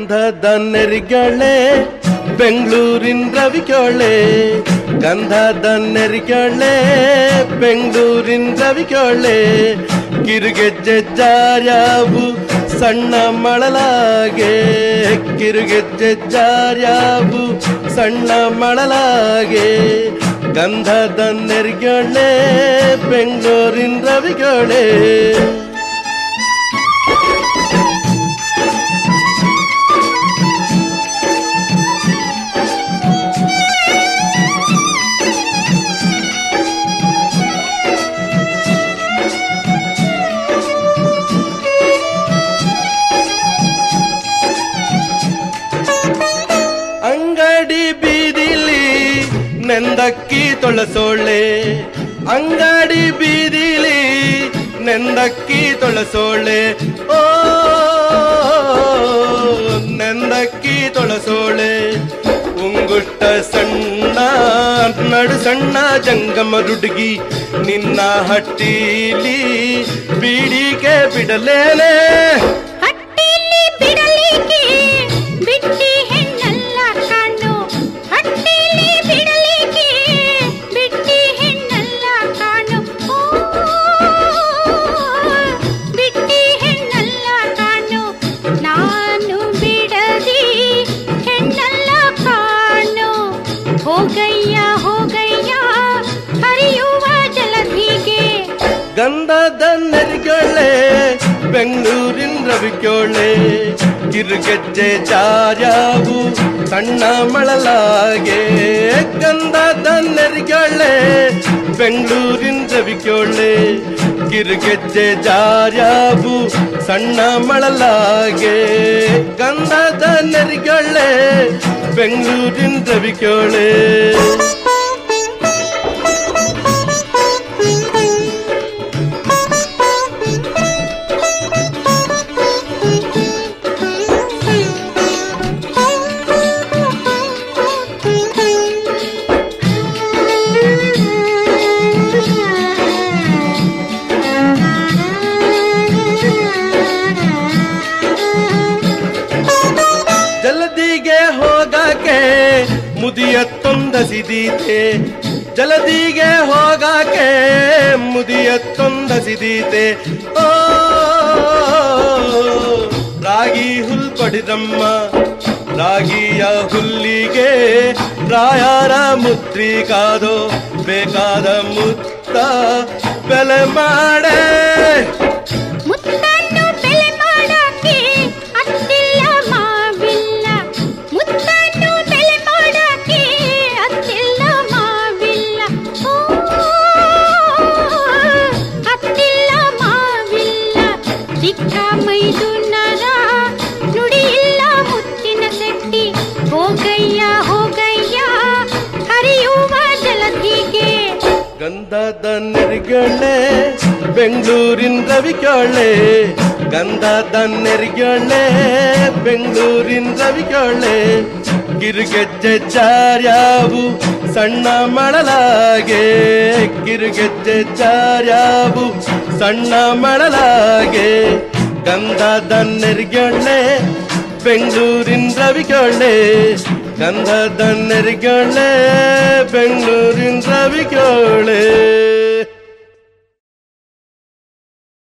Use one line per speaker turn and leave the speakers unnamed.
ಗಂಧದ ನೆರಿಗಳೇ ಬೆಂಗಳೂರಿನ ರವಿಕೋಳೆ ಗಂಧದ ನೆರಿಗಳೇ ಬೆಂಗಳೂರಿನ ರವಿಕೋಳೆ ಕಿರುಗೆಜ್ಜೆ ಜಾರ್ಯಾವು ಸಣ್ಣ ಮಳಲಾಗೆ ಕಿರುಗೆಜ್ಜೆ ಜಾರ್ಯಾವು ಸಣ್ಣ ಮಳಲಾಗೆ ಗಂಧದ ನೆರಿಗಳೇ ಬೆಂಗಳೂರಿನ ರವಿಕೋಳೆ ಅಂಗಡಿ ಬೀದಿಲಿ ನೆಂದಕ್ಕಿ ತೊಳಸೋಳೆ ಅಂಗಡಿ ಬೀದಿಲಿ ನೆಂದಕ್ಕಿ ತೊಳಸೋಳೆ ಓ ನೆಂದಕ್ಕಿ ತೊಳಸೋಳೆ ಉಂಗುಷ್ಟ ಸಣ್ಣ ನಡು ಸಣ್ಣ ಜಂಗಮ ರುಡ್ಗಿ ನಿನ್ನ ಹಟ್ಟಿಲಿ ಬೀಡಿಗೆ ಬಿಡಲೇನೆ
ಹಟ್ಟಿಲಿ ಬಿಡಲಿಕ್ಕೆ ಬಿಟ್ಟಿ ಹೆಣ್ಣಲ್ಲ ಕಾಣು ಹಟ್ಟಿಲಿ ಬಿಡಲಿಕ್ಕೆ ಬಿಟ್ಟಿ ಹೆಣ್ಣಲ್ಲ ಕಾಣು ಓ, ಬಿಟ್ಟಿ ಹೆಣ್ಣಲ್ಲ ಕಾಣು ನಾನು ಬಿಡದಿ ಹೆಣ್ಣಲ್ಲ ಕಾಣು ಹೋಗಯ್ಯ ಹೋಗಯ್ಯ ಹರಿಯುವ ಜಲಧಿಗೆ
ಗಂಧದ ನೆರಿಗಳೇ ಬೆಂಗಳೂರಿನ ರವಿಕೋಳೆ ಕಿರುಗೆಜ್ಜೆ ಜಾರ್ಯಾವು ಸಣ್ಣ ಮಳಲಾಗೆ ಗಂಧದ ನೆರಿಗಳೇ ಬೆಂಗಳೂರಿನ ರವಿಕೋಳೆ ಕಿರುಗೆಜ್ಜೆ ಜಾರ್ಯಾವು ಸಣ್ಣ ಮಳಲಾಗೆ ಗಂಧದ ನೆರಿಗಳೇ ಬೆಂಗಳೂರಿನ ರವಿಕೋಳೆ ಜಲದಿಗೆ ಹೋಗಕ್ಕೆ ಮುದಿಯ ತೊಂದಸಿದೀತೆ ಜಲದಿಗೆ ಹೋಗಕ್ಕೆ ಮುದಿಯ ತೊಂದಸಿದೀತೆ ಓ ರಾಗಿ ಹುಲ್ ಪಡಿದಮ್ಮ ರಾಗಿಯ ಹುಲ್ಲಿಗೆ ರಾಯರ ಮುದ್ರಿಕಾದೋ ಬೇಕಾದ ಮುತ್ತ ಬೆಲೆ ಮಾಡೆ
ಮುತ್ತನ್ನು ಬೆಲೆ ಮಾಡಕ್ಕೆ ಅತ್ತಿಲ್ಲ ಮಾವಿಲ್ಲ ಮುತ್ತನ್ನು ಬೆಲೆ ಮಾಡಕ್ಕೆ ಅತ್ತಿಲ್ಲ ಮಾವಿಲ್ಲ ಓ, ಅತ್ತಿಲ್ಲ ಮಾವಿಲ್ಲ ಚಿಕ್ಕ ಮೈದುನರ ನುಡಿಯಿಲ್ಲ ಮುತ್ತಿನ ಸೆಟ್ಟಿ ಹೋಗಯ್ಯ ಹೋಗಯ್ಯ ಹರಿಯುವ ಜಲಧಿಗೆ
ಗಂಧದ ನೆರಿಗಳೇ ಬೆಂಗಳೂರಿನ ರವಿಕೋಳೆ ಗಂಧದ ನೆರಿಗಳೇ ಬೆಂಗಳೂರಿನ ರವಿಕೋಳೆ ಕಿರುಗೆಜ್ಜೆ ಜಾರ್ಯಾವು ಸಣ್ಣ ಮಳಲಾಗೆ ಕಿರುಗೆಜ್ಜೆ ಜಾರ್ಯಾವು ಸಣ್ಣ ಮಳಲಾಗೆ ಗಂಧದ ನೆರಿಗಳೇ ಬೆಂಗಳೂರಿನ ರವಿಕೋಳೆ ಗಂಧದ ನೆರಿಗಳೇ ಬೆಂಗಳೂರಿನ ರವಿಕೋಳೆ